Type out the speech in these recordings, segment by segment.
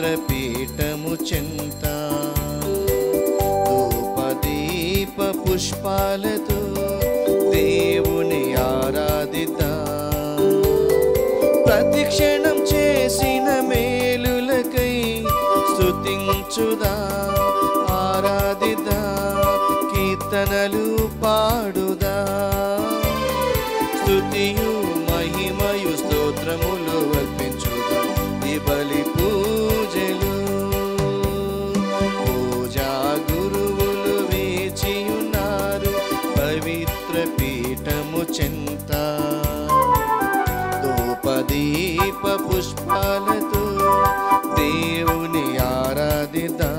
పవిత్ర పీఠము చెంత ధూపదీప పుష్పాలతో దేవుని ఆరాధిద్దాం ప్రతిక్షణం చేసిన మేలులకై స్తుతించుదా ఆరాధిదా కీర్తనలు పాడుదా స్తుతియు మహిమయు స్తోత్రములు అర్పించుదా ఈ బలి పూజలు పూజా గురువులు వేచియున్నారు పవిత్ర పీఠము చెంత ధూపదీప పుష్పాలతో దేవుని ఆరాధిద్దాం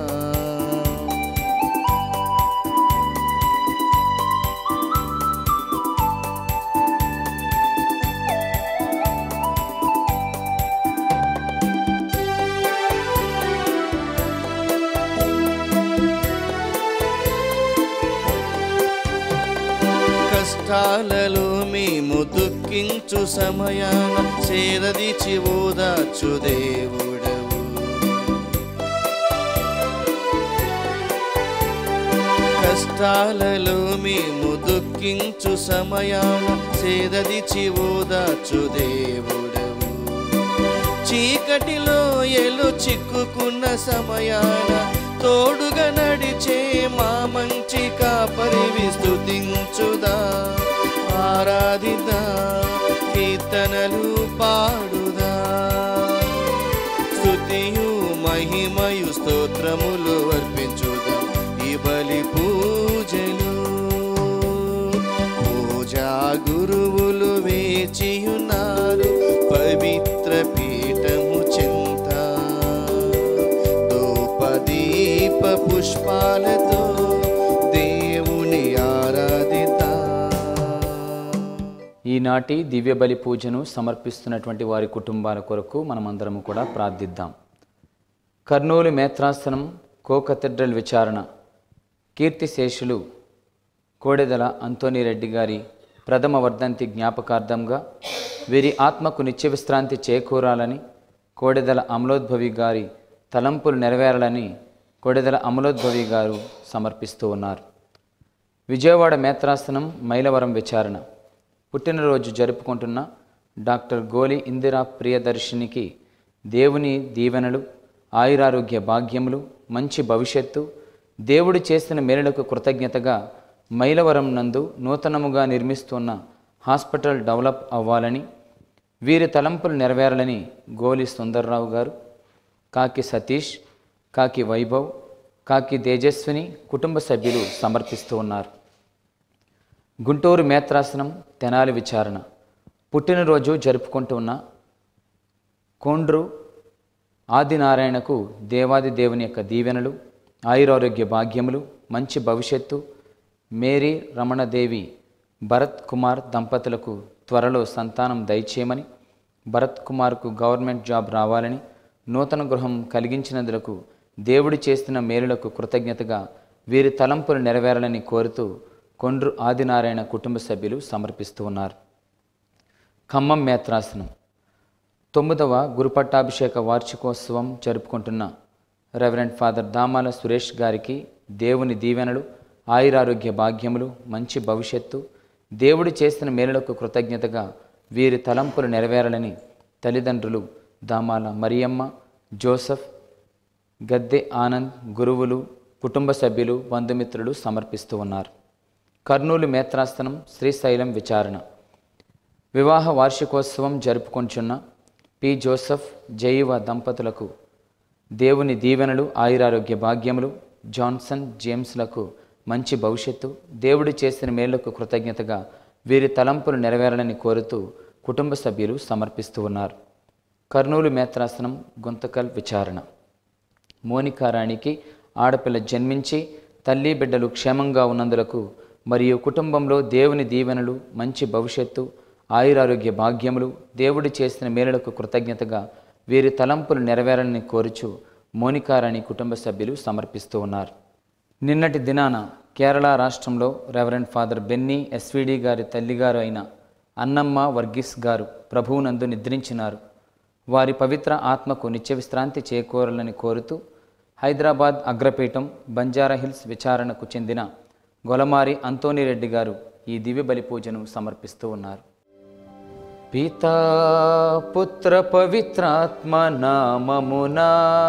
కష్టాలలో మేము దుఃఖించు సమయాన చేరదిచి ఓదార్చు దేవుడవు కష్టాలలో మేము దుఃఖించు సమయాన చేరదిచి ఓదార్చు దేవుడవు చీకటిలో ఎలు చిక్కుకున్న సమయాన తోడుగా నడిచే మా మంచి కాపరివి స్తుతించుదా ఆరాధిదా కీర్తనలు పాడుదా స్తుతియు మహిమయు స్తోత్రములు అర్పించుదా ఈ బలి పూజలు పూజా గురువులు వేచియున్నారు పవిత్ర పీఠము చింత ధూపదీప పుష్పాలతో దేవుని ఆరాధిత ఈనాటి దివ్య బలి పూజను సమర్పిస్తున్నటువంటి వారి కుటుంబాల కొరకు మనమందరము కూడా ప్రార్థిద్దాం కర్నూలు మేత్రాసనం కో కథెడ్రల్ విచారణ కీర్తిశేషులు కోడెదల అంతోనిరెడ్డి గారి ప్రథమ వర్ధంతి జ్ఞాపకార్థంగా వీరి ఆత్మకు నిత్య విశ్రాంతి చేకూరాలని కోడెదల అమలోద్భవి గారి తలంపులు నెరవేరాలని కోడెదల అమలోద్భవి గారు సమర్పిస్తూ ఉన్నారు విజయవాడ మేత్రాసనం మైలవరం విచారణ పుట్టినరోజు జరుపుకుంటున్న డాక్టర్ గోలి ఇందిరా ప్రియదర్శినికి దేవుని దీవెనలు ఆయురారోగ్య భాగ్యములు మంచి భవిష్యత్తు దేవుడు చేసిన మేలులకు కృతజ్ఞతగా మైలవరం నందు నూతనముగా నిర్మిస్తున్న హాస్పిటల్ డెవలప్ అవ్వాలని వీరి తలంపులు నెరవేరాలని గోలి సుందర్రావు గారు కాకి సతీష్ కాకి వైభవ్ కాకి తేజస్విని కుటుంబ సభ్యులు సమర్పిస్తూ ఉన్నారు గుంటూరు మేత్రాసనం తెనాలి విచారణ పుట్టినరోజు జరుపుకుంటున్న కోండ్రు ఆదినారాయణకు దేవాది దేవుని యొక్క దీవెనలు ఆయురారోగ్య భాగ్యములు మంచి భవిష్యత్తు మేరీ రమణదేవి భరత్ కుమార్ దంపతులకు త్వరలో సంతానం దయచేయమని భరత్ కుమార్కు గవర్నమెంట్ జాబ్ రావాలని నూతన గృహం కలిగించినందులకు దేవుడు చేస్తున్న మేలులకు కృతజ్ఞతగా వీరి తలంపులు నెరవేరాలని కోరుతూ కొండ్రు ఆదినారాయణ కుటుంబ సభ్యులు సమర్పిస్తూ ఉన్నారు ఖమ్మం మేత్రాసనం తొమ్మిదవ గురుపట్టాభిషేక వార్షికోత్సవం జరుపుకుంటున్న రెవరెండ్ ఫాదర్ దామాల సురేష్ గారికి దేవుని దీవెనలు ఆయురారోగ్య భాగ్యములు మంచి భవిష్యత్తు దేవుడు చేసిన మేలులకు కృతజ్ఞతగా వీరి తలంపులు నెరవేరాలని తల్లిదండ్రులు దామాల మరియమ్మ జోసఫ్ గద్దె ఆనంద్ గురువులు కుటుంబ సభ్యులు బంధుమిత్రులు సమర్పిస్తూ ఉన్నారు కర్నూలు మేత్రాసనం శ్రీశైలం విచారణ వివాహ వార్షికోత్సవం జరుపుకొంచున్న పి జోసఫ్ జైవ దంపతులకు దేవుని దీవెనలు ఆయురారోగ్య భాగ్యములు జాన్సన్ జేమ్స్లకు మంచి భవిష్యత్తు దేవుడు చేసిన మేళ్లకు కృతజ్ఞతగా వీరి తలంపులు నెరవేరాలని కోరుతూ కుటుంబ సభ్యులు సమర్పిస్తూ ఉన్నారు కర్నూలు మేత్రాసనం గుంతకల్ విచారణ మోనికారాణికి ఆడపిల్ల జన్మించి తల్లి బిడ్డలు క్షేమంగా ఉన్నందులకు మరియు కుటుంబంలో దేవుని దీవెనలు మంచి భవిష్యత్తు ఆయురారోగ్య భాగ్యములు దేవుడు చేసిన మేలులకు కృతజ్ఞతగా వీరి తలంపులు నెరవేరాలని కోరుచు మోనికారాణి కుటుంబ సభ్యులు సమర్పిస్తూ ఉన్నారు నిన్నటి దినాన కేరళ రాష్ట్రంలో రెవరెండ్ ఫాదర్ బెన్నీ ఎస్విడి గారి తల్లిగారు అయిన అన్నమ్మ వర్గీస్ గారు ప్రభువునందు నిద్రించినారు వారి పవిత్ర ఆత్మకు నిత్య విశ్రాంతి చేకూరాలని కోరుతూ హైదరాబాద్ అగ్రపీఠం బంజారా హిల్స్ విచారణకు చెందిన గొలమారి అంతోనిరెడ్డి గారు ఈ దివ్య బలి పూజను సమర్పిస్తూ ఉన్నారు పితా పుత్ర పవిత్రాత్మ నామమునా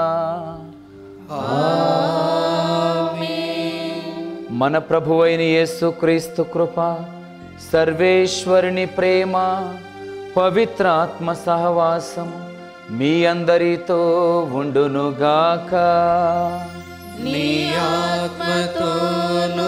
మన ప్రభువైన యేసు క్రీస్తు కృప సర్వేశ్వరుని ప్రేమ పవిత్ర ఆత్మ సహవాసం మీ అందరితో ఉండునుగాక నీ ఆత్మతోనూ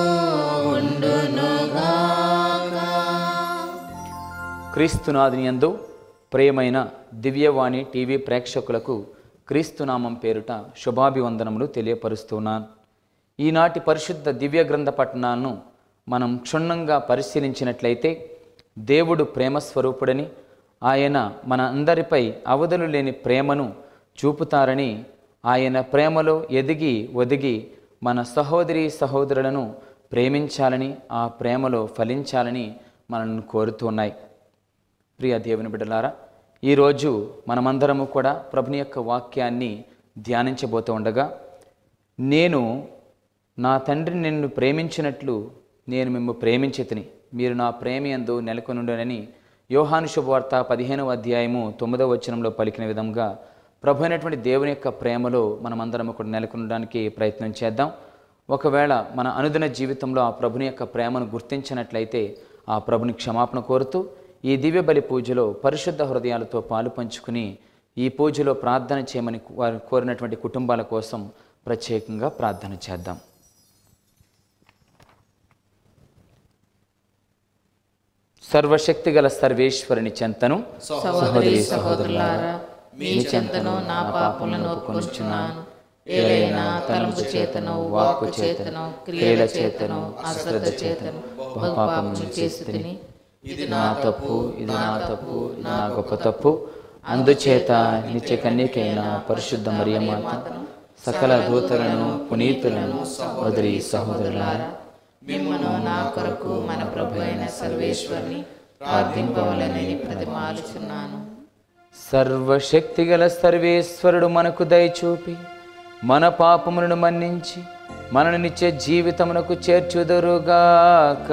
క్రీస్తునాథుని యందు ప్రియమైన దివ్యవాణి టీవీ ప్రేక్షకులకు క్రీస్తునామం పేరుట శుభాభివందనములు తెలియపరుస్తున్నాను ఈనాటి పరిశుద్ధ దివ్య గ్రంథ పట్టణాలను మనం క్షుణ్ణంగా పరిశీలించినట్లయితే దేవుడు ప్రేమస్వరూపుడని ఆయన మన అందరిపై అవధులు లేని ప్రేమను చూపుతారని ఆయన ప్రేమలో ఎదిగి ఒదిగి మన సహోదరి సహోదరులను ప్రేమించాలని ఆ ప్రేమలో ఫలించాలని మనల్ని కోరుతున్నాయి ప్రియ దేవుని బిడ్డలారా ఈరోజు మనమందరము కూడా ప్రభుని యొక్క వాక్యాన్ని ధ్యానించబోతూ ఉండగా నేను నా తండ్రి నిన్ను ప్రేమించినట్లు నేను మిమ్ము ప్రేమించితిని మీరు నా ప్రేమియందు నెలకొనుండనని యోహాను శుభవార్త పదిహేనవ అధ్యాయము తొమ్మిదవ వచనంలో పలికిన విధంగా ప్రభు అయినటువంటి దేవుని యొక్క ప్రేమలో మనమందరం కూడా నెలకొనడానికి ప్రయత్నం చేద్దాం ఒకవేళ మన అనుదిన జీవితంలో ఆ ప్రభుని యొక్క ప్రేమను గుర్తించినట్లయితే ఆ ప్రభుని క్షమాపణ కోరుతూ ఈ దివ్య బలి పూజలో పరిశుద్ధ హృదయాలతో పాలు పంచుకుని ఈ పూజలో ప్రార్థన చేయమని వారు కోరినటువంటి కుటుంబాల కోసం ప్రత్యేకంగా ప్రార్థన చేద్దాం సర్వశక్తిగల సర్వేశ్వరుని చెంతను సహోదరి సహోదరులారా మీ చెంతను నా పాపములను ఒప్పుకొనుచున్నాను ఏలైనా తలంపు చేతను వాక్కు చేతను క్రియల చేతను అశ్రద్ధ చేతను బహుపాపములు చేసి తిని ఇది నా తప్పు ఇది నా తప్పు ఇది నా గొప్ప తప్పు అందుచేత నిత్య కన్యకైన పరిశుద్ధ మరియమాత సకల దూతలను పునీతులను సహోదరి సహోదరులారా మిమ్మను నా కొరకు మన ప్రభు అయిన సర్వేశ్వరుని ప్రార్థింపవలనని ప్రతిమాలుచున్నాను సర్వశక్తిగల సర్వేశ్వరుడు మనకు దయచూపి మన పాపములను మన్నించి మనను నిత్య జీవితమునకు చేర్చుదరుగాక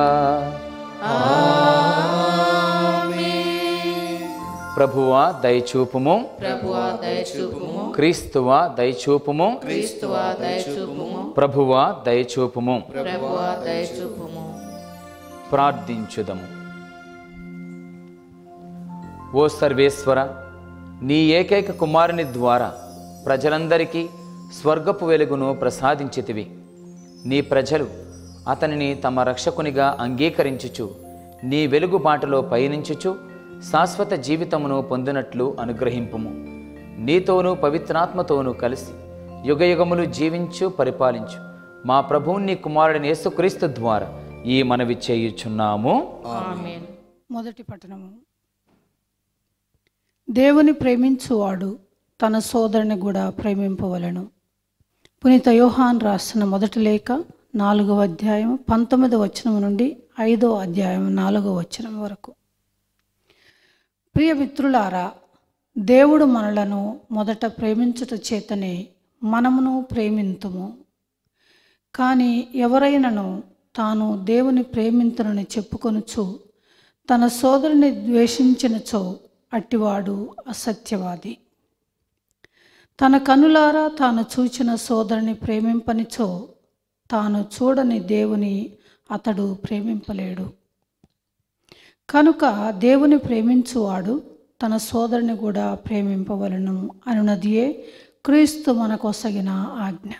ప్రభువా దయచూపుము ప్రభువా దయచూపుము క్రీస్తువా దయచూపుము క్రీస్తువా దయచూపుము ప్రభువా దయచూపుము ప్రభువా దయచూపుము ప్రార్థించుదము ఓ సర్వేశ్వర నీ ఏకైక కుమారుని ద్వారా ప్రజలందరికీ స్వర్గపు వెలుగును ప్రసాదించితివి నీ ప్రజలు అతనిని తమ రక్షకునిగా అంగీకరించుచు నీ వెలుగు బాటలో పయనించుచు శాశ్వత జీవితమును పొందినట్లు అనుగ్రహింపుము నీతోనూ పవిత్రాత్మతోనూ కలిసి యుగయుగములు జీవించు పరిపాలించు మా ప్రభువుని నీ కుమారుడిని యేసుక్రీస్తు ద్వారా ఈ మనవి చేయుచున్నాము ఆమేన్ మొదటి పట్టణము దేవుని ప్రేమించువాడు తన సోదరుని కూడా ప్రేమింపవలను పునీత యోహాన్ రాసిన మొదటి లేఖ నాలుగవ అధ్యాయం పంతొమ్మిదవ వచనం నుండి ఐదో అధ్యాయం నాలుగవ వచనం వరకు ప్రియ మిత్రులారా దేవుడు మనలను మొదట ప్రేమించుట చేతనే మనమును ప్రేమింతుము కానీ ఎవరైనను తాను దేవుని ప్రేమింతునని చెప్పుకొనుచు తన సోదరుని ద్వేషించినచో అట్టివాడు అసత్యవాది తన కనులారా తాను చూచిన సోదరుని ప్రేమింపనిచో తాను చూడని దేవుని అతడు ప్రేమింపలేడు కనుక దేవుని ప్రేమించువాడు తన సోదరుని కూడా ప్రేమింపవలను అనునదియే క్రీస్తు మనకొసగిన ఆజ్ఞ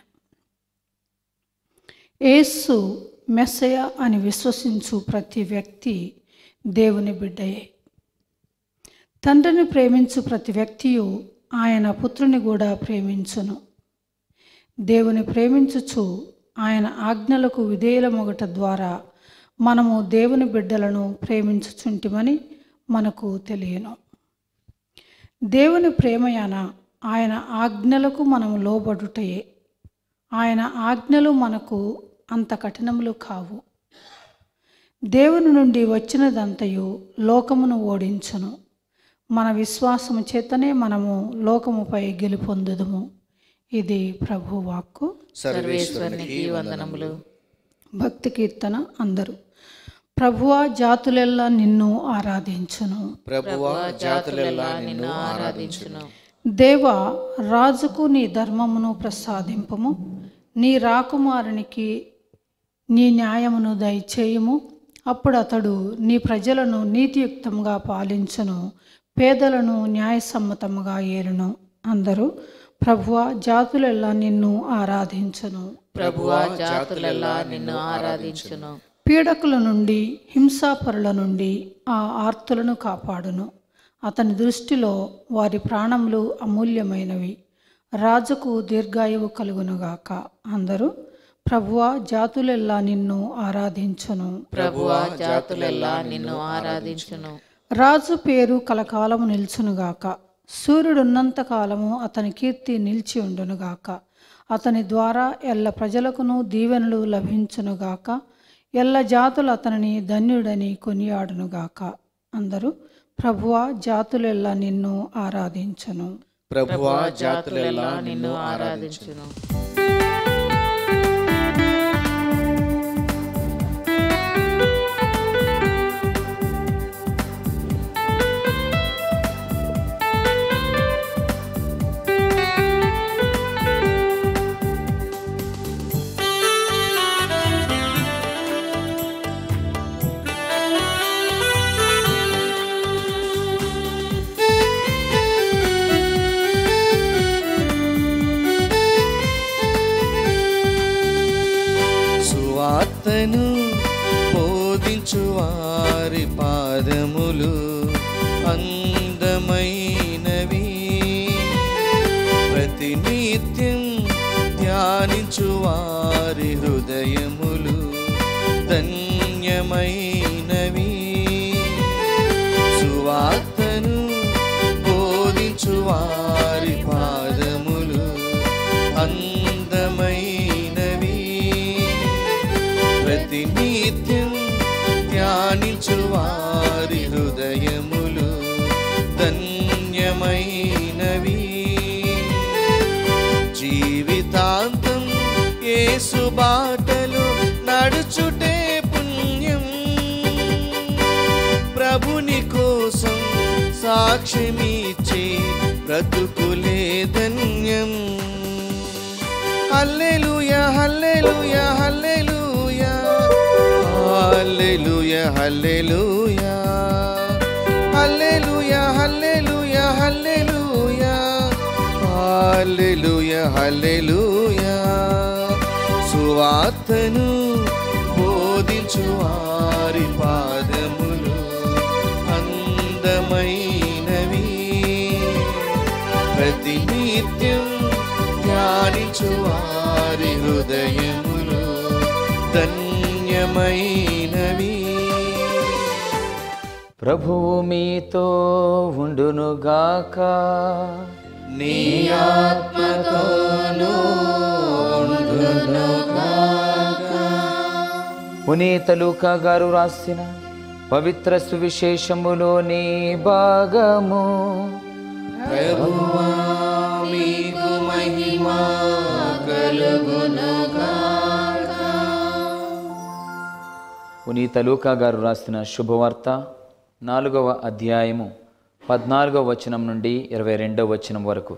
యేసు మెస్సయ అని విశ్వసించు ప్రతి వ్యక్తి దేవుని బిడ్డయే తండ్రిని ప్రేమించు ప్రతి వ్యక్తియు ఆయన పుత్రుని కూడా ప్రేమించును దేవుని ప్రేమించుచు ఆయన ఆజ్ఞలకు విధేయులమొగట ద్వారా మనము దేవుని బిడ్డలను ప్రేమించుచుంటిమని మనకు తెలియను దేవుని ప్రేమయాన ఆయన ఆజ్ఞలకు మనము లోబడుటయే ఆయన ఆజ్ఞలు మనకు అంత కఠినములు కావు దేవుని నుండి వచ్చినదంతయు లోకమును ఓడించును మన విశ్వాసము చేతనే మనము లోకముపై గెలుపొందుదుము ఇది ప్రభు వాక్కు సర్వేశ్వరునికి వందనములు భక్తి కీర్తన అందరూ ప్రభువా జాతులెల్లా నిన్ను ఆరాధించును ప్రభువా జాతులెల్లా నిన్ను ఆరాధించును దేవా రాజుకు నీ ధర్మమును ప్రసాదింపము నీ రాకుమారునికి నీ న్యాయమును దయచేయము అప్పుడు అతడు నీ ప్రజలను నీతియుక్తంగా పాలించును పేదలను న్యాయసమ్మతముగా ఏలును అందరూ ప్రభువా జాతులెల్లా నిన్ను ఆరాధించును ప్రభువా జాతులెల్లా నిన్ను ఆరాధించును పీడకుల నుండి హింసాపరుల నుండి ఆ ఆర్తులను కాపాడును అతని దృష్టిలో వారి ప్రాణములు అమూల్యమైనవి రాజుకు దీర్ఘాయువు కలుగునుగాక అందరూ ప్రభువా జాతులెల్లా నిన్ను ఆరాధించును ప్రభువా జాతులెల్లా నిన్ను ఆరాధించును రాజు పేరు కలకాలము నిల్చునుగాక సూర్యుడున్నంత కాలము అతని కీర్తి నిలిచి ఉండునుగాక అతని ద్వారా ఎల్ల ప్రజలకును దీవెనలు లభించునుగాక ఎల్ల జాతులు అతనిని ధన్యుడని కొనియాడునుగాక అందరూ ప్రభువా జాతులెల్లా నిన్ను ఆరాధించును ప్రభువా జాతులెల్లా నిన్ను ఆరాధించును సువార్తను బోధించు వారి పాదములు అందమైనవి ప్రతినిత్యం ధ్యానించు వారి హృదయములు ధన్యమైనవి సువార్తను బోధించు వారి పాదములు అందమైనవి ప్రతినిత్యం ధ్యానించు వారి హృదయములు ధన్యమైనవి జీవితాంతం యేసు బాటలు నడుచుటే పుణ్యం ప్రభుని కోసం సాక్ష్యమిచ్చే బ్రతుకులే ధన్యం హల్లెలూయా హల్లెలూయా హల్లెలూయా హల్లెలూయా హల్లెలూయా హల్లెలూయా హల్లెలూయా హల్లెలూయా హల్లెలూయా హల్లెలూయా సువార్తను బోధించు వారి పాదములు అందమైనవి ప్రతినిత్యం ధ్యానించు వారి హృదయములు ధన్యమైనవి ప్రభువు మీతో ఉండునుగాక నీ ఆత్మతోనూ పునీత లూకా గారు రాసిన పవిత్ర సువిశేషములోని భాగము ప్రభువా మీకు మహిమ పునీత లూకా గారు రాసిన శుభవార్త నాలుగవ అధ్యాయము పద్నాలుగవ వచనం నుండి ఇరవై రెండవ వచనం వరకు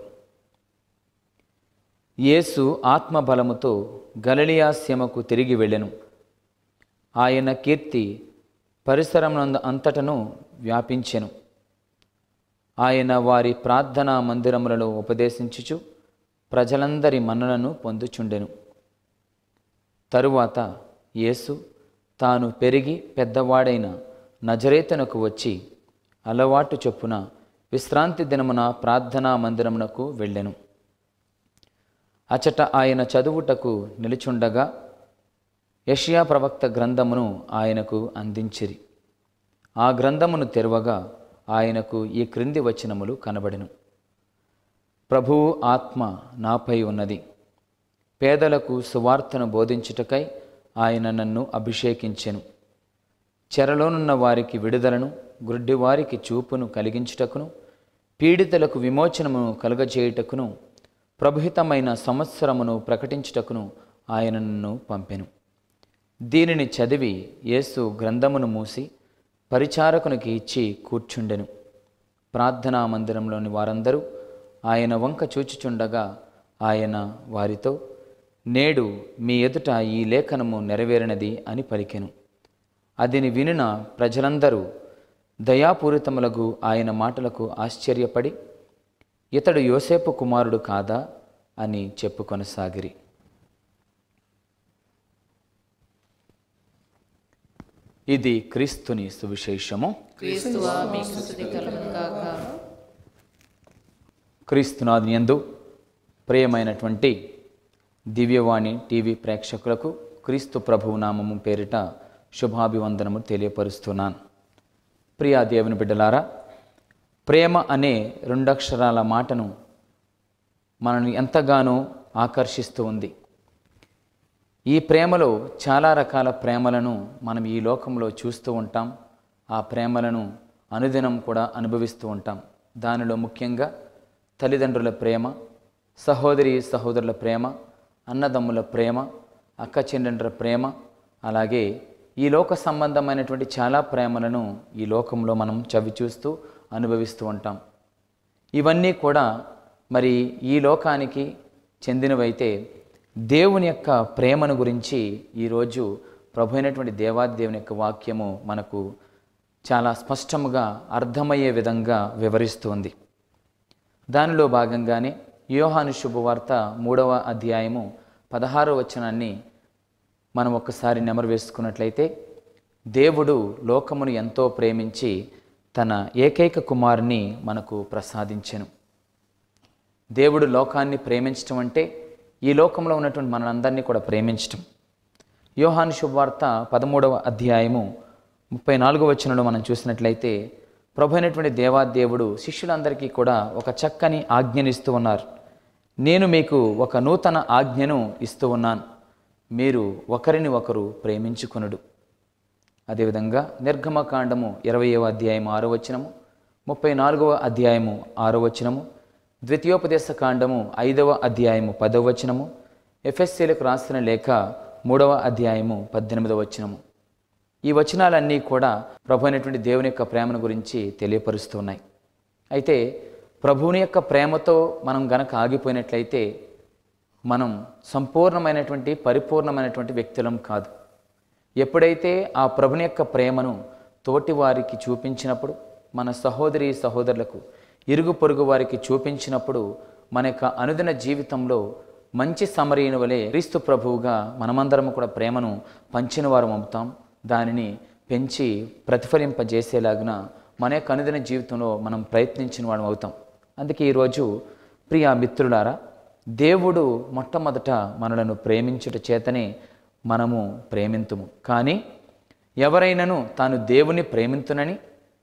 యేసు ఆత్మబలముతో గలలియా సీమకు తిరిగి వెళ్ళెను ఆయన కీర్తి పరిసరమునందు అంతటను వ్యాపించెను ఆయన వారి ప్రార్థనా మందిరములలో ఉపదేశించుచు ప్రజలందరి మన్ననను పొందుచుండెను తరువాత యేసు తాను పెరిగి పెద్దవాడైన నజరేతనకు వచ్చి అలవాటు చొప్పున విశ్రాంతి దినమున ప్రార్థనా మందిరమునకు వెళ్ళెను అచట ఆయన చదువుటకు నిలుచుండగా యషియా ప్రవక్త గ్రంథమును ఆయనకు అందించిరి ఆ గ్రంథమును తెరవగా ఆయనకు ఈ క్రింది వచనములు కనబడెను ప్రభువు ఆత్మ నాపై ఉన్నది పేదలకు సువార్తను బోధించుటకై ఆయన నన్ను అభిషేకించెను చెరలోనున్న వారికి విడుదలను గుడ్డివారికి చూపును కలిగించుటకును పీడితులకు విమోచనము కలుగజేయుటకును ప్రభుహితమైన సంవత్సరమును ప్రకటించుటకును ఆయనను పంపెను దీనిని చదివి యేసు గ్రంథమును మూసి పరిచారకునికి ఇచ్చి కూర్చుండెను ప్రార్థనా మందిరంలోని వారందరూ ఆయన వంక చూచుచుండగా ఆయన వారితో నేడు మీ ఎదుట ఈ లేఖనము నెరవేరినది అని పలికెను అదిని వినిన ప్రజలందరూ దయాపూరితములకు ఆయన మాటలకు ఆశ్చర్యపడి ఇతడు యోసేపు కుమారుడు కాదా అని చెప్పుకొనసాగిరి ఇది క్రీస్తుని సువిశేషము క్రీస్తువా మీకు స్థుతి కలుగును గాక క్రీస్తునాథుని యందు ప్రియమైనటువంటి దివ్యవాణి టీవీ ప్రేక్షకులకు క్రీస్తు ప్రభువు నామము పేరిట శుభాభివందనము తెలియపరుస్తున్నాను ప్రియా దేవుని బిడ్డలారా ప్రేమ అనే రెండక్షరాల మాటను మనల్ని ఎంతగానో ఆకర్షిస్తూ ఉంది ఈ ప్రేమలో చాలా రకాల ప్రేమలను మనం ఈ లోకంలో చూస్తూ ఉంటాం ఆ ప్రేమలను అనుదినం కూడా అనుభవిస్తూ ఉంటాం దానిలో ముఖ్యంగా తల్లిదండ్రుల ప్రేమ సహోదరి సహోదరుల ప్రేమ అన్నదమ్ముల ప్రేమ అక్క చెల్లెండ్రుల ప్రేమ అలాగే ఈ లోక సంబంధమైనటువంటి చాలా ప్రేమలను ఈ లోకంలో మనం చవి చూస్తూ అనుభవిస్తూ ఉంటాం ఇవన్నీ కూడా మరి ఈ లోకానికి చెందినవైతే దేవుని యొక్క ప్రేమను గురించి ఈరోజు ప్రభు అయినటువంటి దేవాదేవుని యొక్క వాక్యము మనకు చాలా స్పష్టముగా అర్థమయ్యే విధంగా వివరిస్తుంది దానిలో భాగంగానే యోహాను శుభవార్త మూడవ అధ్యాయము పదహారవ వచనాన్ని మనం ఒక్కసారి నెమరు వేసుకున్నట్లయితే దేవుడు లోకమును ఎంతో ప్రేమించి తన ఏకైక కుమారుని మనకు ప్రసాదించెను దేవుడు లోకాన్ని ప్రేమించటం అంటే ఈ లోకంలో ఉన్నటువంటి మనందరినీ కూడా ప్రేమించటం యోహాను శుభవార్త పదమూడవ అధ్యాయము ముప్పై నాలుగవ వచనంలో మనం చూసినట్లయితే ప్రభు అయినటువంటి దేవాదేవుడు శిష్యులందరికీ కూడా ఒక చక్కని ఆజ్ఞనిస్తూ ఉన్నారు నేను మీకు ఒక నూతన ఆజ్ఞను ఇస్తూ ఉన్నాను మీరు ఒకరిని ఒకరు ప్రేమించుకొనుడు అదేవిధంగా నిర్గమకాండము ఇరవయవ అధ్యాయం ఆరో వచనము ముప్పై నాలుగవ అధ్యాయము ఆరో వచనము ద్వితీయోపదేశ కాండము ఐదవ అధ్యాయము పదవ వచనము ఎఫ్ఎస్సీలకు రాసిన లేఖ మూడవ అధ్యాయము పద్దెనిమిదవ వచనము ఈ వచనాలన్నీ కూడా ప్రభు అయినటువంటి దేవుని యొక్క ప్రేమను గురించి తెలియపరుస్తున్నాయి అయితే ప్రభువుని యొక్క ప్రేమతో మనం గనక ఆగిపోయినట్లయితే మనం సంపూర్ణమైనటువంటి పరిపూర్ణమైనటువంటి వ్యక్తులం కాదు ఎప్పుడైతే ఆ ప్రభుని యొక్క ప్రేమను తోటి వారికి చూపించినప్పుడు మన సహోదరి సహోదరులకు ఇరుగు పొరుగు వారికి చూపించినప్పుడు మన యొక్క అనుదిన జీవితంలో మంచి సమరీని వలె క్రీస్తు ప్రభువుగా మనమందరం కూడా ప్రేమను పంచిన వారం అవుతాం దానిని పెంచి ప్రతిఫలింపజేసేలాగున మన యొక్క అనుదిన జీవితంలో మనం ప్రయత్నించిన వాడు అవుతాం అందుకే ఈరోజు ప్రియ మిత్రులారా దేవుడు మొట్టమొదట మనలను ప్రేమించుట చేతనే మనము ప్రేమింతుము కానీ ఎవరైనాను తాను దేవుని ప్రేమింతునని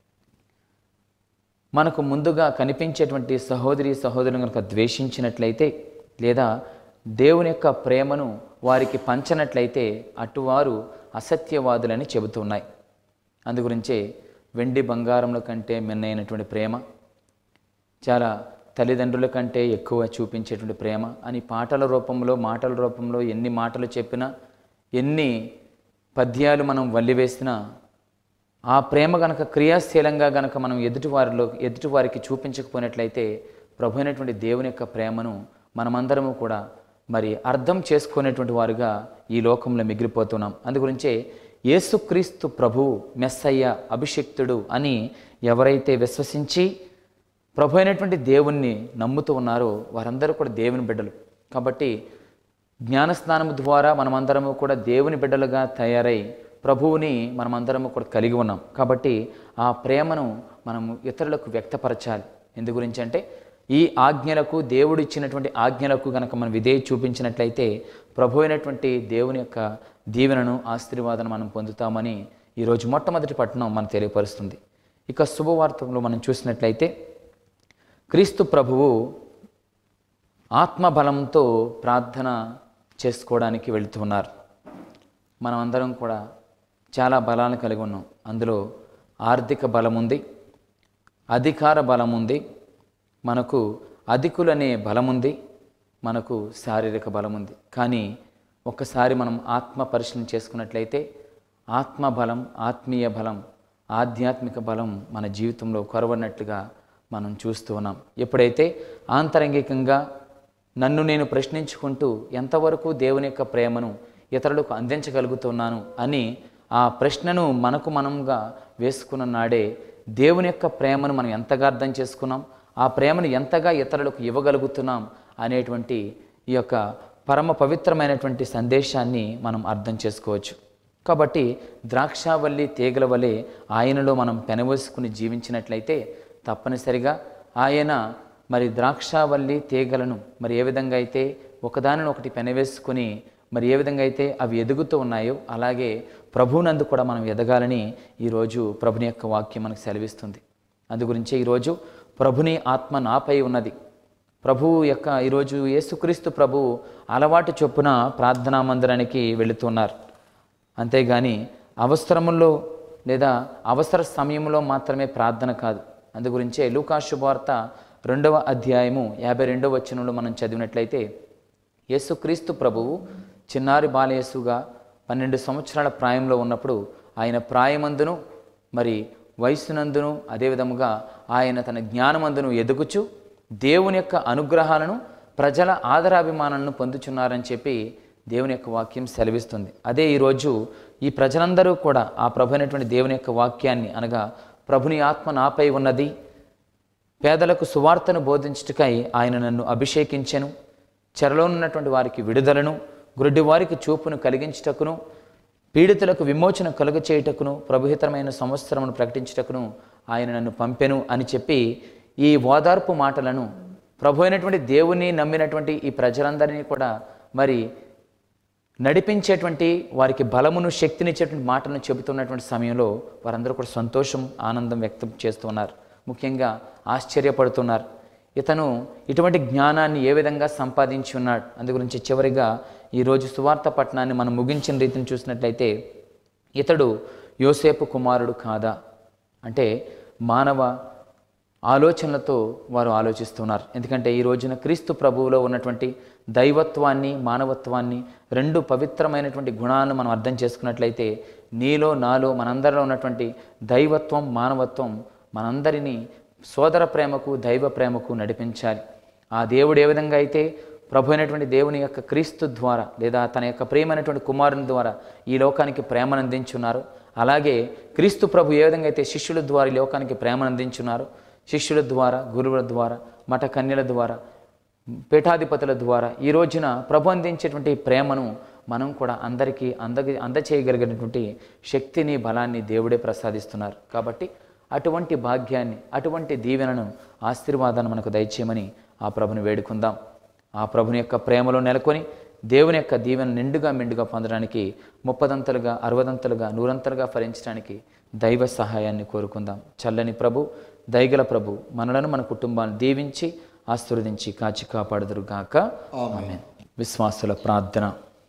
మనకు ముందుగా కనిపించేటువంటి సహోదరి సహోదరులను కనుక ద్వేషించినట్లయితే లేదా దేవుని యొక్క ప్రేమను వారికి పంచనట్లయితే అటువారు అసత్యవాదులని చెబుతున్నాయి అందుగురించే వెండి బంగారముల కంటే మిన్నైనటువంటి ప్రేమ చాలా తల్లిదండ్రుల కంటే ఎక్కువ చూపించేటువంటి ప్రేమ అని పాటల రూపంలో మాటల రూపంలో ఎన్ని మాటలు చెప్పినా ఎన్ని పద్యాలు మనం వల్లివేసినా ఆ ప్రేమ గనక క్రియాశీలంగా గనక మనం ఎదుటివారిలో ఎదుటివారికి చూపించకపోయినట్లయితే ప్రభు అయినటువంటి దేవుని యొక్క ప్రేమను మనమందరము కూడా మరి అర్థం చేసుకునేటువంటి వారుగా ఈ లోకంలో మిగిలిపోతున్నాం అందుగురించే యేసుక్రీస్తు ప్రభువు మెస్సయ్య అభిషిక్తుడు అని ఎవరైతే విశ్వసించి ప్రభు అయినటువంటి దేవుణ్ణి నమ్ముతూ ఉన్నారో వారందరూ కూడా దేవుని బిడ్డలు కాబట్టి జ్ఞానస్నానము ద్వారా మనమందరము కూడా దేవుని బిడ్డలుగా తయారై ప్రభువుని మనమందరము కూడా కలిగి ఉన్నాం కాబట్టి ఆ ప్రేమను మనము ఇతరులకు వ్యక్తపరచాలి ఎందు గురించి అంటే ఈ ఆజ్ఞలకు దేవుడు ఇచ్చినటువంటి ఆజ్ఞలకు గనక మనం విధేయ చూపించినట్లయితే ప్రభు అయినటువంటి దేవుని యొక్క దీవెనను ఆశీర్వాదం మనం పొందుతామని ఈరోజు మొట్టమొదటి పట్టణం మనకు తెలియపరుస్తుంది ఇక శుభవార్తలో మనం చూసినట్లయితే క్రీస్తు ప్రభువు ఆత్మబలంతో ప్రార్థన చేసుకోవడానికి వెళుతున్నారు మనమందరం కూడా చాలా బలాలను కలిగి ఉన్నాం అందులో ఆర్థిక బలం ఉంది అధికార బలం ఉంది మనకు అధికులనే బలం ఉంది మనకు శారీరక బలం ఉంది కానీ ఒక్కసారి మనం ఆత్మ పరిశీలన చేసుకున్నట్లయితే ఆత్మ బలం ఆత్మీయ బలం ఆధ్యాత్మిక బలం మన జీవితంలో కొరవన్నట్లుగా మనం చూస్తూ ఉన్నాం ఎప్పుడైతే ఆంతరంగికంగా నన్ను నేను ప్రశ్నించుకుంటూ ఎంతవరకు దేవుని యొక్క ప్రేమను ఇతరులకు అందించగలుగుతున్నాను అని ఆ ప్రశ్నను మనకు మనంగా వేసుకున్న నాడే దేవుని యొక్క ప్రేమను మనం ఎంతగా అర్థం చేసుకున్నాం ఆ ప్రేమను ఎంతగా ఇతరులకు ఇవ్వగలుగుతున్నాం అనేటువంటి ఈ యొక్క పరమ పవిత్రమైనటువంటి సందేశాన్ని మనం అర్థం చేసుకోవచ్చు కాబట్టి ద్రాక్షావల్లి తీగల వలె ఆయనలో మనం పెనవేసుకుని జీవించినట్లయితే తప్పనిసరిగా ఆయన మరి ద్రాక్షావల్లి తీగలను మరి ఏ విధంగా అయితే ఒకదానిని ఒకటి పెనవేసుకుని మరి ఏ విధంగా అయితే అవి ఎదుగుతూ ఉన్నాయో అలాగే ప్రభువునందు కూడా మనం ఎదగాలని ఈరోజు ప్రభుని యొక్క వాక్యం మనకు సెలవిస్తుంది అందు గురించే ఈరోజు ప్రభుని ఆత్మ నాపై ఉన్నది ప్రభువు యొక్క ఈరోజు యేసుక్రీస్తు ప్రభువు అలవాటు చొప్పున ప్రార్థనా మందిరానికి వెళుతున్నారు అంతేగాని అవసరముల్లో లేదా అవసర సమయంలో మాత్రమే ప్రార్థన కాదు అందు గురించే లూకా శుభవార్త రెండవ అధ్యాయము యాభై రెండవ వచనంలో మనం చదివినట్లయితే యేసుక్రీస్తు ప్రభువు చిన్నారి బాలయేసుగా పన్నెండు సంవత్సరాల ప్రాయంలో ఉన్నప్పుడు ఆయన ప్రాయమందును మరి వయస్సునందును అదేవిధముగా ఆయన తన జ్ఞానమందును ఎదుగుచు దేవుని యొక్క అనుగ్రహాలను ప్రజల ఆదరాభిమానాలను పొందుచున్నారని చెప్పి దేవుని యొక్క వాక్యం సెలవిస్తుంది అదే ఈరోజు ఈ ప్రజలందరూ కూడా ఆ ప్రభు అయినటువంటి దేవుని యొక్క వాక్యాన్ని అనగా ప్రభుని ఆత్మ నాపై ఉన్నది పేదలకు సువార్తను బోధించుటకై ఆయన నన్ను అభిషేకించెను చెరలో ఉన్నటువంటి వారికి విడుదలను గుడ్డి వారికి చూపును కలిగించుటకును పీడితులకు విమోచన కలుగచేయుటకును ప్రభుహితమైన సంవత్సరమును ప్రకటించుటకును ఆయన నన్ను పంపెను అని చెప్పి ఈ ఓదార్పు మాటలను ప్రభు అయినటువంటి దేవుని నమ్మినటువంటి ఈ ప్రజలందరినీ కూడా మరి నడిపించేటువంటి వారికి బలమును శక్తినిచ్చేటువంటి మాటలను చెబుతున్నటువంటి సమయంలో వారందరూ కూడా సంతోషం ఆనందం వ్యక్తం చేస్తున్నారు ముఖ్యంగా ఆశ్చర్యపడుతున్నారు ఇతను ఇటువంటి జ్ఞానాన్ని ఏ విధంగా సంపాదించి ఉన్నాడు అందు గురించి చివరిగా ఈరోజు సువార్త పట్టణాన్ని మనం ముగించిన రీతిని చూసినట్లయితే ఇతడు యోసేపు కుమారుడు కాదా అంటే మానవ ఆలోచనలతో వారు ఆలోచిస్తున్నారు ఎందుకంటే ఈ రోజున క్రీస్తు ప్రభువులో ఉన్నటువంటి దైవత్వాన్ని మానవత్వాన్ని రెండు పవిత్రమైనటువంటి గుణాలను మనం అర్థం చేసుకున్నట్లయితే నీలో నాలో మనందరిలో ఉన్నటువంటి దైవత్వం మానవత్వం మనందరినీ సోదర ప్రేమకు దైవ ప్రేమకు నడిపించాలి ఆ దేవుడు ఏ విధంగా అయితే ప్రభు అయినటువంటి దేవుని యొక్క క్రీస్తు ద్వారా లేదా తన యొక్క ప్రేమైనటువంటి కుమారుని ద్వారా ఈ లోకానికి ప్రేమను అందించున్నారు అలాగే క్రీస్తు ప్రభు ఏ విధంగా అయితే శిష్యుల ద్వారా ఈ లోకానికి ప్రేమను అందించున్నారు శిష్యుల ద్వారా గురువుల ద్వారా మఠ కన్యల ద్వారా పీఠాధిపతుల ద్వారా ఈ రోజున ప్రభు అందించేటువంటి ప్రేమను మనం కూడా అందరికీ అంద అందచేయగలిగినటువంటి శక్తిని బలాన్ని దేవుడే ప్రసాదిస్తున్నారు కాబట్టి అటువంటి భాగ్యాన్ని అటువంటి దీవెనను ఆశీర్వాదాన్ని మనకు దయచేయమని ఆ ప్రభుని వేడుకుందాం ఆ ప్రభుని యొక్క ప్రేమలో నెలకొని దేవుని యొక్క దీవెన నిండుగా మెండుగా పొందడానికి ముప్పదంతలుగా అరవదంతలుగా నూరంతలుగా ఫలించడానికి దైవ సహాయాన్ని కోరుకుందాం చల్లని ప్రభు దైగల ప్రభు మనలను మన కుటుంబాన్ని దీవించి ఆశీర్వదించి కాచి కాపాడుదురుగాక ఆమేన్ విశ్వాసుల ప్రార్థన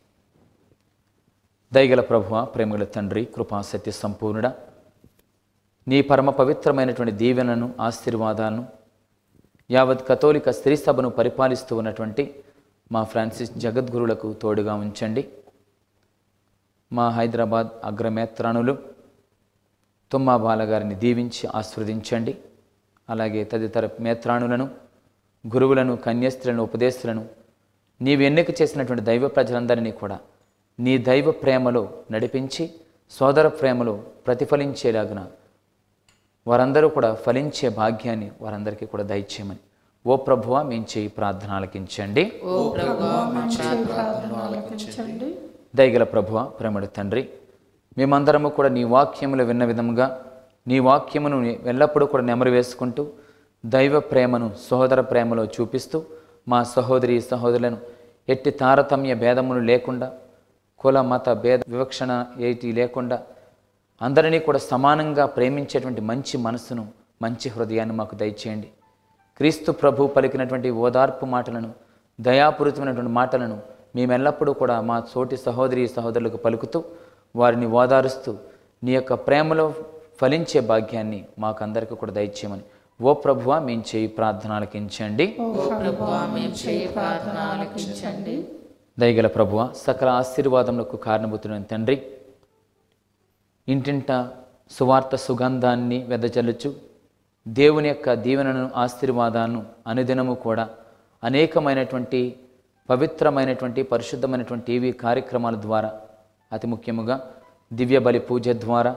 దైగల ప్రభువ ప్రేమగల తండ్రి కృపా సత్య సంపూర్ణుడ నీ పరమ పవిత్రమైనటువంటి దీవెనను ఆశీర్వాదాలను యావత్ కథోలిక స్త్రీ సభను పరిపాలిస్తూ ఉన్నటువంటి మా ఫ్రాన్సిస్ జగద్గురులకు తోడుగా ఉంచండి మా హైదరాబాద్ అగ్రమేత్రాణులు తుమ్మా బాలగారిని దీవించి ఆస్వాదించండి అలాగే తదితర మేత్రాణులను గురువులను కన్యస్త్రులను ఉపదేశులను నీవు ఎన్నిక చేసినటువంటి దైవ ప్రజలందరినీ కూడా నీ దైవ ప్రేమలో నడిపించి సోదర ప్రేమలో ప్రతిఫలించేలాగున వారందరూ కూడా ఫలించే భాగ్యాన్ని వారందరికీ కూడా దయచేయమని ఓ ప్రభువా మేము చేయి ప్రార్థన ఆలకించండి ఓ ప్రభువా మా ప్రార్థన ప్రార్థన ఆలకించండి దయగల ప్రభువ ప్రేమడు తండ్రి మేమందరము కూడా నీ వాక్యములు విన్న విధముగా నీ వాక్యమును ఎల్లప్పుడూ కూడా నెమరు వేసుకుంటూ దైవ ప్రేమను సహోదర ప్రేమలో చూపిస్తూ మా సహోదరి సహోదరులను ఎట్టి తారతమ్య భేదములు లేకుండా కుల మత భేద వివక్షణ ఏటి లేకుండా అందరినీ కూడా సమానంగా ప్రేమించేటువంటి మంచి మనసును మంచి హృదయాన్ని మాకు దయచేయండి క్రీస్తు ప్రభు పలికినటువంటి ఓదార్పు మాటలను దయాపూరితమైనటువంటి మాటలను మేమెల్లప్పుడూ కూడా మా తోటి సహోదరి సహోదరులకు పలుకుతూ వారిని ఓదారుస్తూ నీ యొక్క ప్రేమలో ఫలించే భాగ్యాన్ని మాకందరికీ కూడా దయచేయమని ఓ ప్రభువా మేము చేయి ప్రార్థన ఆలకించండి ఓ ప్రభువా మేము చేయి ప్రార్థన ఆలకించండి దయగల ప్రభువ సకల ఆశీర్వాదములకు కారణభూతుడైన తండ్రి ఇంటింట సువార్త సుగంధాన్ని వెదజల్లుచు దేవుని యొక్క దీవెనను ఆశీర్వాదాలను అనుదినము కూడా అనేకమైనటువంటి పవిత్రమైనటువంటి పరిశుద్ధమైనటువంటి టీవీ కార్యక్రమాల ద్వారా అతి ముఖ్యముగా దివ్య బలి పూజ ద్వారా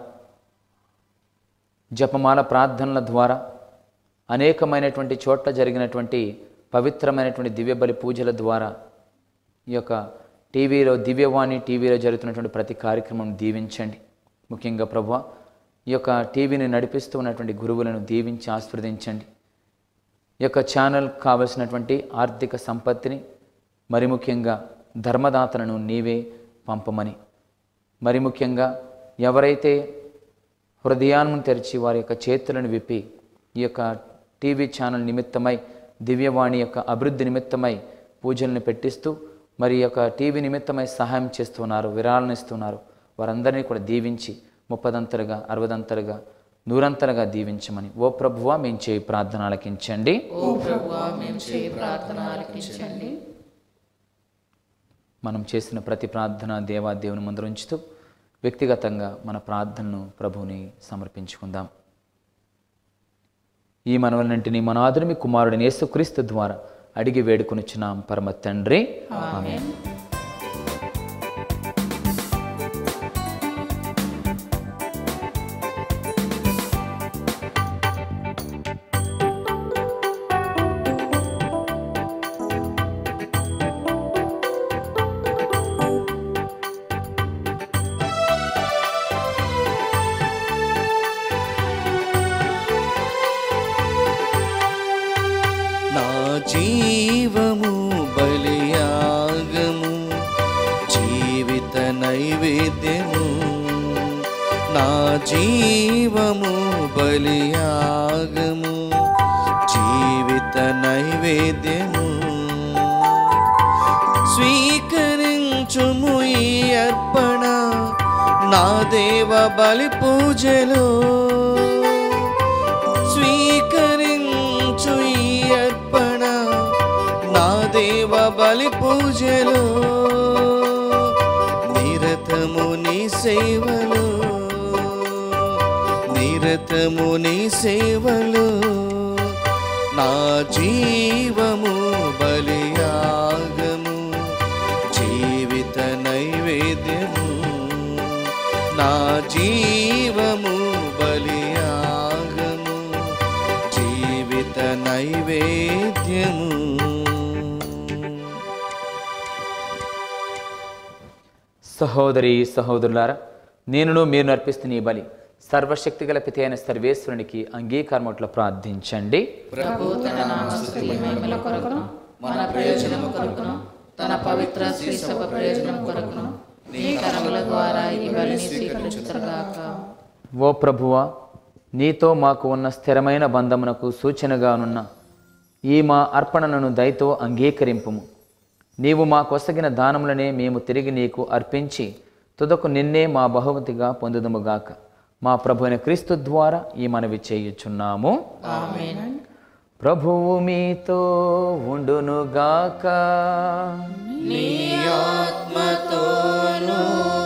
జపమాల ప్రార్థనల ద్వారా అనేకమైనటువంటి చోట్ల జరిగినటువంటి పవిత్రమైనటువంటి దివ్య బలి పూజల ద్వారా ఈ యొక్క టీవీలో దివ్యవాణి టీవీలో జరుగుతున్నటువంటి ప్రతి కార్యక్రమం దీవించండి ముఖ్యంగా ప్రభు ఈ యొక్క టీవీని నడిపిస్తూ ఉన్నటువంటి గురువులను దీవించి ఆస్వాదించండి ఈ యొక్క ఛానల్ కావలసినటువంటి ఆర్థిక సంపత్తిని మరి ముఖ్యంగా ధర్మదాతలను నీవే పంపమని మరి ముఖ్యంగా ఎవరైతే హృదయాన్ని తెరిచి వారి యొక్క చేతులను విప్పి ఈ యొక్క టీవీ ఛానల్ నిమిత్తమై దివ్యవాణి యొక్క అభివృద్ధి నిమిత్తమై పూజలను పెట్టిస్తూ మరి ఈ యొక్క టీవీ నిమిత్తమై సహాయం చేస్తున్నారు విరాళన ఇస్తున్నారు వారందరినీ కూడా దీవించి ముప్పదంతలుగా అరవదంతలుగా నూరంతలుగా దీవించమని ఓ ప్రభువా మేము చేయి ప్రార్థన ఆలకించండి ఓ ప్రభువా మేము చేయి ప్రార్థన ఆలకించండి మనం చేసిన ప్రతి ప్రార్థన దేవా దేవుని ముందర ఉంచుతూ వ్యక్తిగతంగా మన ప్రార్థనను ప్రభువుని సమర్పించుకుందాం ఈ మనవలన్నింటినీ మన ఆదుని కుమారుడిని యేసుక్రీస్తు ద్వారా అడిగి వేడుకొనిచ్చున్నాం పరమ తండ్రి ఆమేన్. నా జీవము బలియాగము జీవిత నైవేద్యము నా జీవము బలియాగము జీవిత నైవేద్యము స్వీకరించుము ఈ అర్పణ నా దేవ బలి పూజలో స్వీకరించు ఈ అర్పణ నా దేవ బలి పూజలో నిరతము నీ సేవలో నిరతము నీ సేవలో నా జీవము బలియాగము జీవిత నైవేద్యము నా జీవము బలియాగము జీవిత నైవేద్యము సహోదరి సహోదరులారా నేనును మీరు నర్పిస్తున్న ఈ బలి సర్వశక్తి గల పితి అయిన సర్వేశ్వరునికి అంగీకారమట్ల ప్రార్థించండి ప్రభు తన నామస్తుతి మహిమల కొరకును మన ప్రయోజనము కొరకును తన పవిత్ర శ్రీసభ ప్రయోజనం కొరకును నీ కరముల ద్వారా ఈ బలిని స్వీకరించుతరుగాక ఓ ప్రభువా నీతో మాకు ఉన్న స్థిరమైన బంధమునకు సూచనగానున్న ఈ మా అర్పణలను దయతో అంగీకరింపుము నీవు మా కొసగిన దానములనే మేము తిరిగి నీకు అర్పించి తుదకు నిన్నే మా బహుమతిగా పొందుదుముగాక మా ప్రభు అయిన క్రీస్తు ద్వారా ఈ మనవి చేయుచున్నాము ఆమేన్ ప్రభువు మీతో ఉండునుగాక నీ ఆత్మతోనూ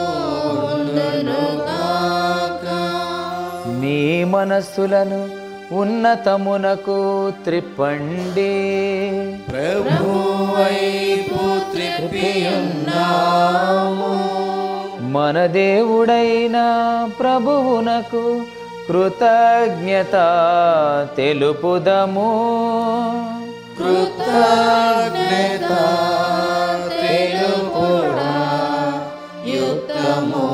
మీ మనస్సులను ఉన్నతమునకు త్రిప్పండి ప్రభు వైపు త్రిప్పియున్నాము మన దేవుడైన ప్రభువునకు కృతజ్ఞత తెలుపుదము కృతజ్ఞత తెలుపుడా యుక్తము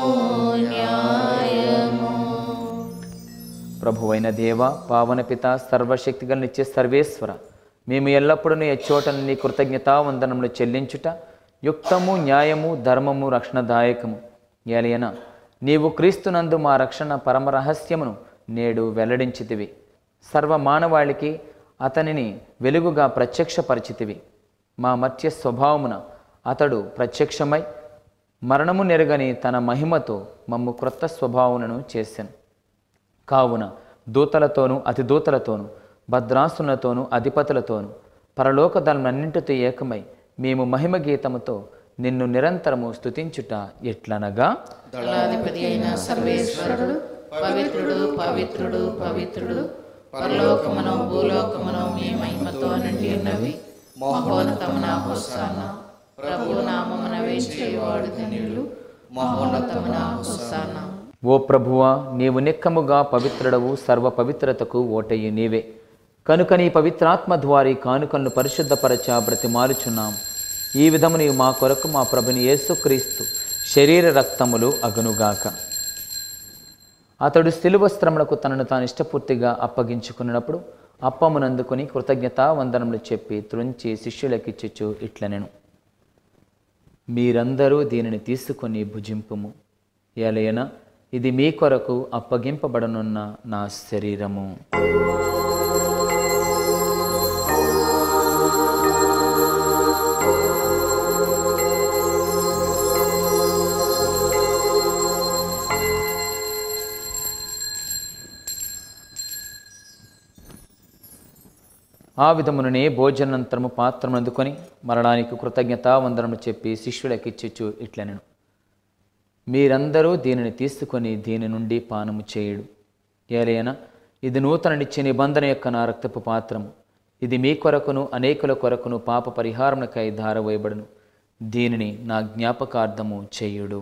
ప్రభువైన దేవ పావన పిత సర్వశక్తిగల నిత్య సర్వేశ్వర మేము ఎల్లప్పుడూ నీ చోటను నీ కృతజ్ఞతావందనములు చెల్లించుట యుక్తము న్యాయము ధర్మము రక్షణదాయకము ఏలయన నీవు క్రీస్తునందు మా రక్షణ పరమ రహస్యమును నేడు వెల్లడించితివి సర్వ మానవాళికి అతనిని వెలుగుగా ప్రత్యక్షపరిచితివి మా మత్య స్వభావమున అతడు ప్రత్యక్షమై మరణము నెరగని తన మహిమతో మమ్ము క్రొత్త స్వభావములను చేశాను కావున దూతలతోనూ అతి దూతలతోనూ భద్రాసులతోనూ అధిపతులతోనూ పరలోక దళములన్నింటితో ఏకమై మేము మహిమ గీతముతో నిన్ను నిరంతరము స్తుతించుట ఎట్లనగా దళాధిపతి అయిన సర్వేశ్వరుడు పవిత్రుడు పవిత్రుడు పవిత్రుడు పరలోకమును భూలోకమును మీ మహిమతో నిండి ఉన్నవి మహోన్నతమున హోసాన ప్రభు నామమున వేచేవాడు ధన్యులు మహోన్నతమున హోసాన ఓ ప్రభువా నీవు నిక్కముగా పవిత్రుడవు సర్వ పవిత్రతకు ఓటయ్యి నీవే కనుక నీ పవిత్రాత్మ ద్వారి కానుకలను పరిశుద్ధపరచ బ్రతిమాలుచున్నాం ఈ విధము నీవు మా కొరకు మా ప్రభుని యేసుక్రీస్తు శరీర రక్తములు అగునుగాక అతడు శిలువస్త్రములకు తనను తాను ఇష్టపూర్తిగా అప్పగించుకున్నప్పుడు అప్పమునందుకుని కృతజ్ఞతా వందనములు చెప్పి త్రుంచి శిష్యులకిచ్చుచు ఇట్లనెను మీరందరూ దీనిని తీసుకొని భుజింపుము ఎలయన ఇది మీ కొరకు అప్పగింపబడనున్న నా శరీరము ఆ విధముననే భోజనంతరము పాత్రను అందుకొని మరణానికి కృతజ్ఞతా వందనము చెప్పి శిష్యులకిచ్చిచ్చు ఇట్లనెను మీరందరూ దీనిని తీసుకొని దీని నుండి పానము చేయుడు ఏలైనా ఇది నూతన నిత్య నిబంధన యొక్క నా రక్తపు పాత్రము ఇది మీ కొరకును అనేకుల కొరకును పాప పరిహారమునకై ధారవేయబడును దీనిని నా జ్ఞాపకార్థము చేయుడు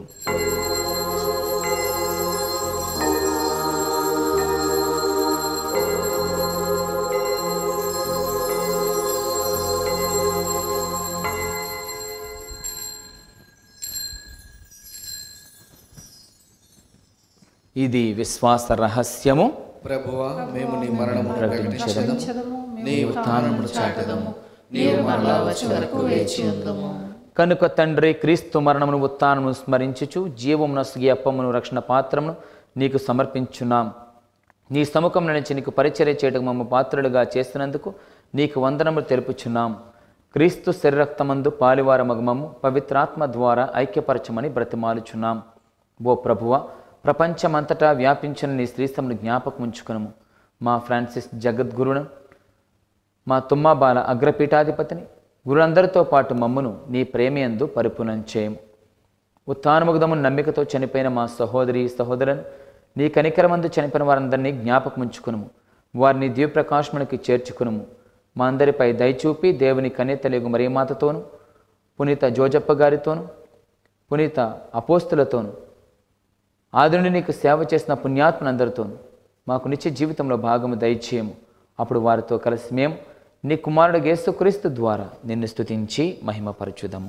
ఇది విశ్వాస రహస్యము ప్రభువా మేము నీ మరణము ప్రకటించదము చదము నీ ఉత్థానమును చాటదము నీవు మరలా వచ్చే వరకు వేచి ఉందము కనుక తండ్రి క్రీస్తు మరణమును ఉత్థానమును స్మరించుచు జీవమున సుగి అప్పమును రక్షణ పాత్రమును నీకు సమర్పించున్నాం నీ సముఖం నుంచి నీకు పరిచర్య చేయటకు మమ్మ పాత్రలుగా చేసినందుకు నీకు వందనములు తెలుపుచున్నాం క్రీస్తు శరీరక్తమందు పాలివార మగమము పవిత్రాత్మ ద్వారా ఐక్యపరచమని బ్రతిమాలుచున్నాం ఓ ప్రభువ ప్రపంచమంతటా వ్యాపించిన నీ శ్రీస్తమును జ్ఞాపకం ఉంచుకునము మా ఫ్రాన్సిస్ జగద్గురును మా తుమ్మాబాల అగ్రపీఠాధిపతిని గురులందరితో పాటు మమ్మును నీ ప్రేమయందు పరిపూర్ణం చేయము ఉత్థానముగ్ధము నమ్మికతో చనిపోయిన మా సహోదరి సహోదరులను నీ కనికరమందు చనిపోయిన వారందరినీ జ్ఞాపకం ఉంచుకునుము వారిని దీవప్రకాశమునికి చేర్చుకునుము మా అందరిపై దయచూపి దేవుని కన్యతలేగు మరియమాతతోను పునీత జోజప్ప గారితోను పునీత అపోస్తులతోను ఆదుని నీకు సేవ చేసిన పుణ్యాత్మనందరితోను మాకు నిత్య జీవితంలో భాగము దయచేయము అప్పుడు వారితో కలిసి మేము నీ కుమారుడు యేసుక్రీస్తు ద్వారా నిన్ను స్తుతించి మహిమపరచుదము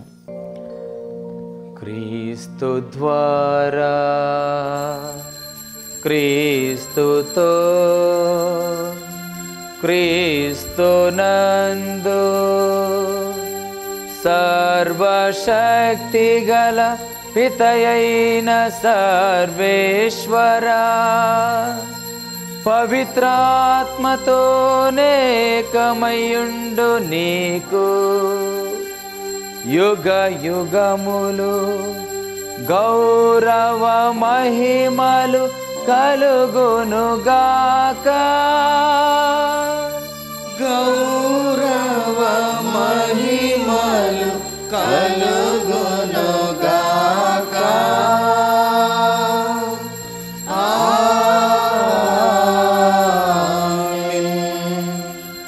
క్రీస్తు ద్వారా క్రీస్తుతో క్రీస్తు నందు సర్వశక్తి గల పితయైన సర్వేశ్వరా పవిత్రాత్మతో నేకమయుండు నీకు యుగ యుగములు గౌరవ మహిమలు కలుగునుగాక గౌరవ మహిమలు కలుగునుగాక ఆమేన్.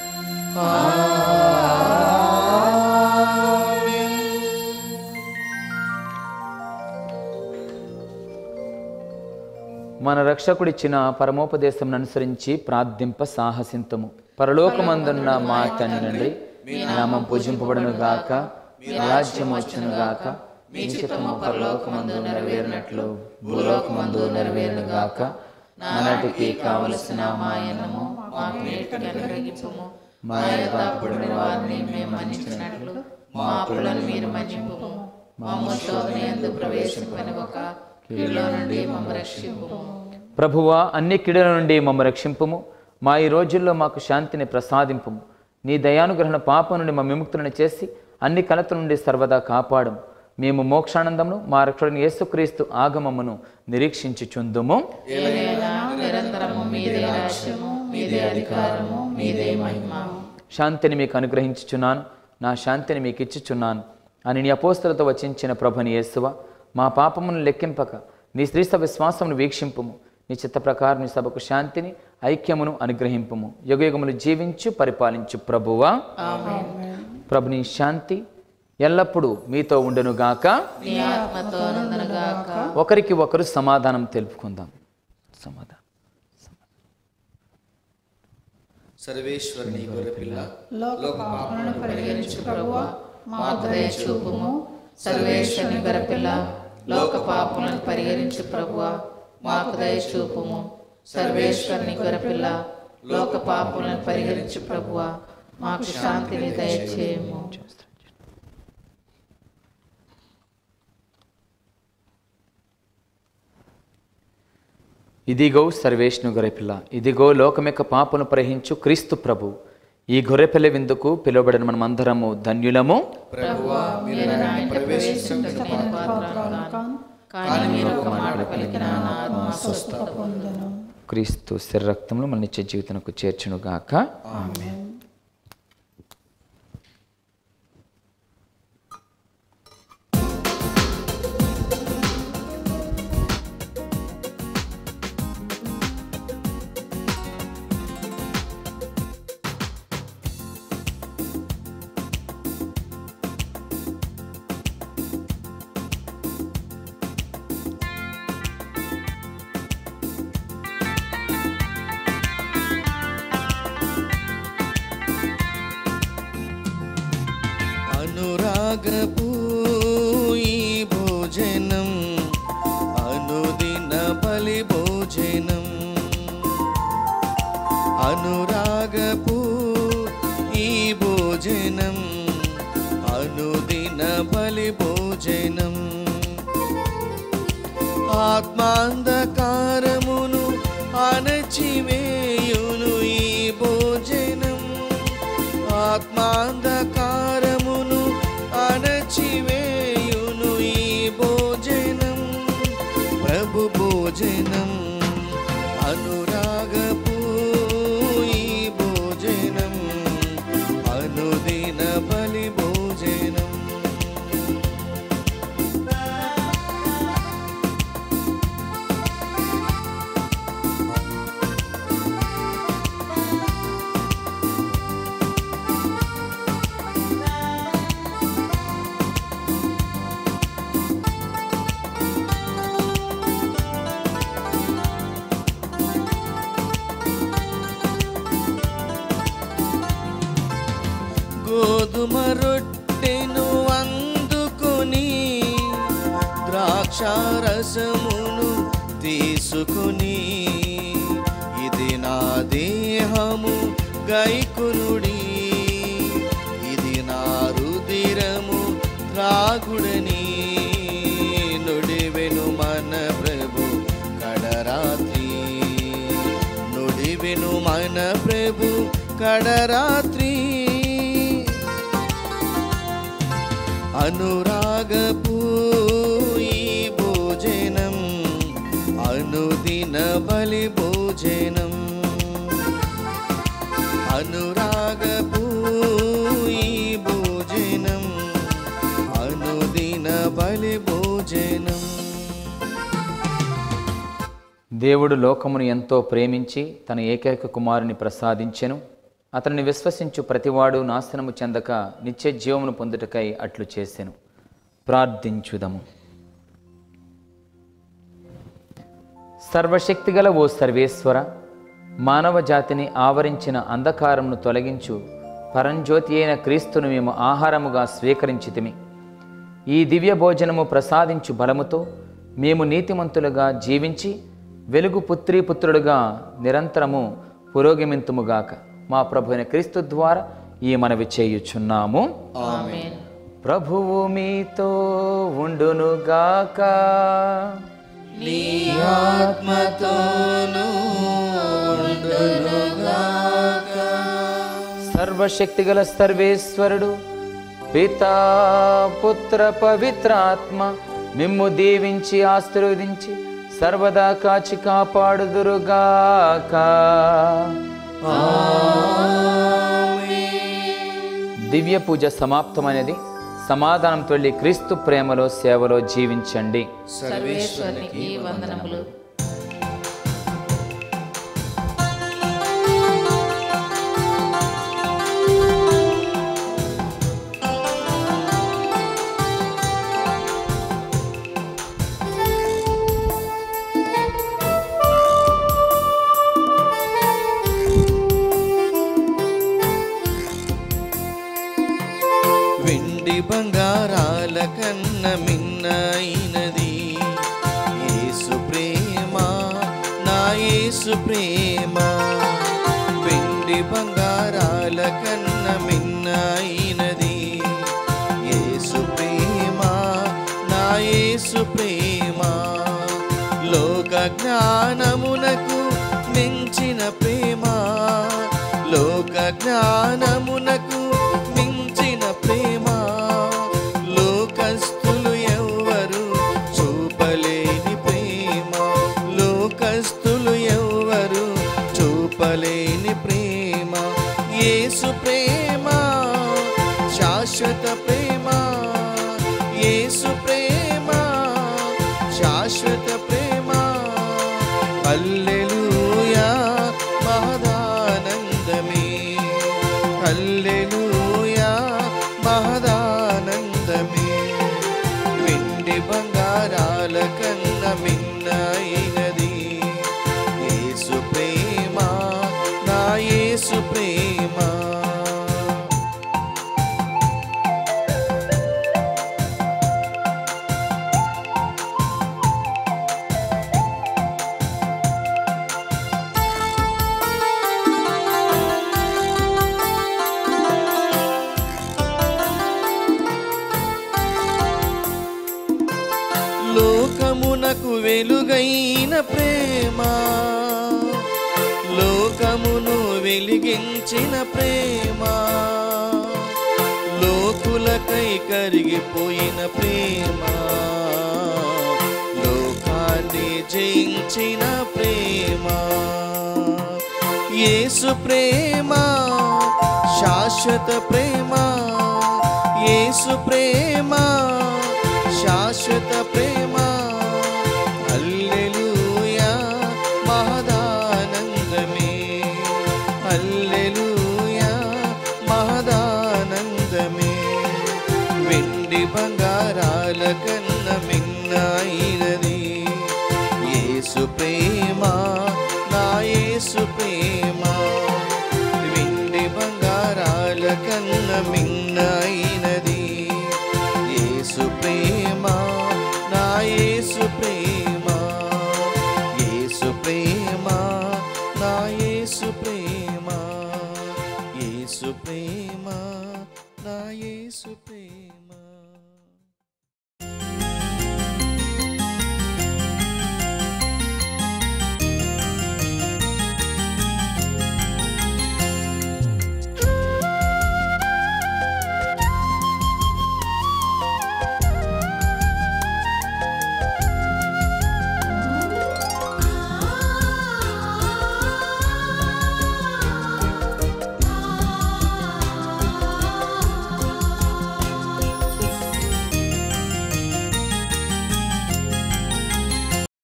మన రక్షకుడిచ్చిన పరమోపదేశం అనుసరించి ప్రార్థింప సాహసింతము పరలోకమందున్న మా తండ్రి మీ నామం పూజింపబడును గాక మీ రాజ్యం వచ్చును గాక మీ చిత్తము పరలోకమందు నెరవేరినట్లు భూలోకమందు నెరవేరును గాక నానాటికి కావలసిన మాయనము మాకు నేటికి అనుగ్రహించుము మా యథాపడిన వారిని మేము మన్నించినట్లు మా అప్పులను మీరు మన్నింపుము మా శోధన ఎందు ప్రవేశింపని ఒక కీడులో నుండి మమ్మ రక్షింపుము ప్రభువా అన్ని కీడుల నుండి మమ్మ రక్షింపుము మా ఈ రోజుల్లో మాకు శాంతిని ప్రసాదింపుము నీ దయానుగ్రహణ పాపం నుండి మా విముక్తులను చేసి అన్ని కలత నుండి సర్వదా కాపాడము మేము మోక్షానందమును మా రక్షకుని యేసుక్రీస్తు ఆగమమును నిరీక్షించుచుందుము ఏలైనా నిరంతరము మీదే రాజ్యము మీదే అధికారము మీదే మహిమ శాంతిని మీకు అనుగ్రహించుచున్నాను నా శాంతిని మీకు ఇచ్చుచున్నాను అని నీ అపోస్తులతో వచించిన ప్రభుని యేసువ మా పాపమును లెక్కింపక నీ శ్రీస్త విశ్వాసమును వీక్షింపుము నీ చిత్త ప్రకారం నీ సభకు శాంతిని ఐక్యమును అనుగ్రహింపుము యుగయుగములు జీవించు పరిపాలించు ప్రభువా ప్రభుని శాంతి ఎల్లప్పుడూ మీతో ఉండునుగాక నీ ఆత్మతో నందనగాక ఒకరికి ఒకరు సమాధానం తెలుపుకుందాం సమాధానం సర్వేశ్వరుని గొర్రెపిల్ల లోక పాపలను పరిహరించు ప్రభువా మాకు దయ చూపుము సర్వేశ్వరుని గరపిల్ల లోక పాపములను పరిహరించు ప్రభువా మాకు దయ చూపుము సర్వేశ్వరుని గరపిల్ల లోక పాపములను పరిహరించు ప్రభువా మాకు శాంతిని దయచేయము ఇదిగో సర్వేష్ణు గొర్రెపిల్ల ఇదిగో లోకమెక్క పాపను ప్రహించు క్రీస్తు ప్రభు ఈ గొర్రెపిల్ల విందుకు పిలువబడిన మనమందరము ధన్యులము ప్రభువా మీరు నా ఇంట ప్రవేశించటకు నేను పాత్రను కాను కానీ మీరు ఒక మాట పలికిన నా ఆత్మ స్వస్థత పొందను క్రీస్తు శరీరక్తములు మన నిత్య జీవితంకు చేర్చునుగాక అనురాగపు ఈ భోజనం అనుదిన బలి భోజనం అనురాగపు ఈ భోజనం అనుదిన బలి భోజనం ఆత్మాంధకారమును అణచివేయును ఈ భోజనం ఆత్మాంధకారమును అణచివేయును ఈ భోజనం ప్రభు భోజనం అనురాగపు ఈ భోజనం అనుదిన బలి భోజనం గోధుమ రొట్టెను అందుకొని ద్రాక్షారసమును తీసుకుని ఇది నా దేహము గైకునుడి ఇది నా రుదిరము త్రాగుడని నుడివెను మన ప్రభు కడరాత్రి నుడివెను మన ప్రభు కడరాత్రి అనురాగపు ఈ భోజనం అనుదిన బలి భోజనం అనురాగపు ఈ భోజనం అనుదిన బలి భోజనం దేవుడు లోకమును ఎంతో ప్రేమించి తన ఏకైక కుమారుని ప్రసాదించెను అతనిని విశ్వసించు ప్రతివాడు నాశనము చెందక నిత్య జీవమును పొందుటకై అట్లు చేసెను ప్రార్థించుదము సర్వశక్తిగల ఓ సర్వేశ్వర మానవ జాతిని ఆవరించిన అంధకారమును తొలగించు పరంజ్యోతి అయిన క్రీస్తును మేము ఆహారముగా స్వీకరించితిమి ఈ దివ్య భోజనము ప్రసాదించు బలముతో మేము నీతిమంతులుగా జీవించి వెలుగు పుత్రీ పుత్రుడుగా నిరంతరము పురోగమింతుముగాక మా ప్రభు అయిన క్రీస్తు ద్వారా ఈ మనవి చేయుచున్నాము ఆమేన్ ప్రభువు మీతో ఉండునుగాక నీ ఆత్మతోనూ ఉండునుగాక సర్వశక్తిగల సర్వేశ్వరుడు పితా పుత్ర పవిత్రాత్మ మిమ్ము దీవించి ఆశీర్వదించి సర్వదా కాచి కాపాడుదురుగాక దివ్య పూజ సమాప్తమైనది సమాధానంతో వెళ్ళి క్రీస్తు ప్రేమలో సేవలో జీవించండి సర్వేశ్వరునికి వందనములు వెండి బంగారాల కన్న మిన్నైనది యేసు ప్రేమ నా యేసు ప్రేమ వెండి బంగారాల కన్న మిన్నైనది యేసు ప్రేమ నా యేసు ప్రేమ లోక జ్ఞానమునకు మించిన ప్రేమ లోక జ్ఞానమునకు మించిన ప్రేమ లోకస్తులు ఎవ్వరు చూపలేని ప్రేమ లోకస్తులు ఎవ్వరు చూపలేని ప్రేమ యేసు ప్రేమ శాశ్వత ప్రేమ యేసు ప్రేమ శాశ్వత ప్రేమ హల్లెలూయా మహదానందమే హల్లెలూయా మహదానందమే వెండి బంగారాల కన్న మిన్నైనది యేసు ప్రేమ నా యేసు ప్రేమ లోకమునకు వెలుగైన ప్రేమ లోకమును వెలిగించిన ప్రేమ లోకులకై కరిగిపోయిన ప్రేమ లోకాన్ని జయించిన ప్రేమ యేసు ప్రేమ శాశ్వత ప్రేమ యేసు ప్రేమ